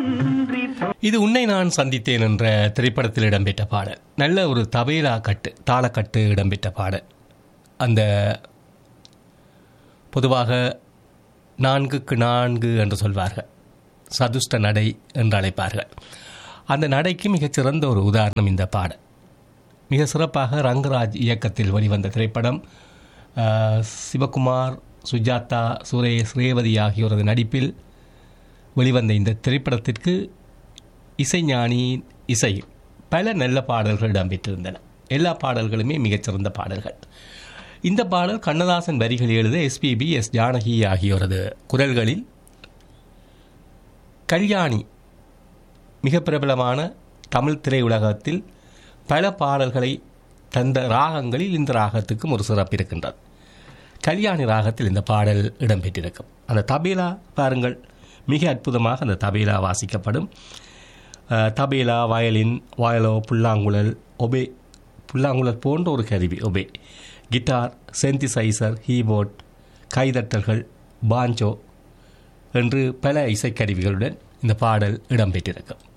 இது உன்னை நான் சந்தித்தேன் என்ற திரைப்படத்தில் இடம்பெற்ற பாடல் நல்ல ஒரு தபேலா கட்டு தாளக்கட்டு இடம்பெற்ற பாடல் அந்த பொதுவாக நான்குக்கு நான்கு என்று சொல்வார்கள் சதுஷ்ட நடை என்று அழைப்பார்கள் அந்த நடைக்கு மிகச்சிறந்த ஒரு உதாரணம் இந்த பாடல் மிக சிறப்பாக ரங்கராஜ் இயக்கத்தில் வெளிவந்த திரைப்படம் ஆஹ், சிவகுமார் சுஜாதா சுரேஷ் ரேவதி ஆகியோரது நடிப்பில் வெளிவந்த இந்த திரைப்படத்திற்கு இசைஞானி இசை பல நல்ல பாடல்கள் இடம்பெற்றிருந்தன எல்லா பாடல்களுமே மிகச்சிறந்த பாடல்கள் இந்த பாடல் கண்ணதாசன் வரிகள் எழுத எஸ்பிபி எஸ் ஜானகி ஆகியோரது குரல்களில் கல்யாணி மிக பிரபலமான தமிழ் திரையுலகத்தில் பல பாடல்களை தந்த ராகங்களில் இந்த ராகத்துக்கும் ஒரு சிறப்பு இருக்கின்றது கல்யாணி ராகத்தில் இந்த பாடல் இடம்பெற்றிருக்கும் அந்த தபேலா பாருங்கள் மிக அற்புதமாக அந்த தபேலா வாசிக்கப்படும் அஹ், தபேலா வயலின் வயலோ புல்லாங்குழல் ஒபே புல்லாங்குழல் போன்ற ஒரு கருவி ஒபே கிட்டார் சென்திசைசர் கீபோர்ட் கைதட்டல்கள் பாஞ்சோ என்று பல இசைக்கருவிகளுடன் இந்த பாடல் இடம்பெற்றிருக்கும்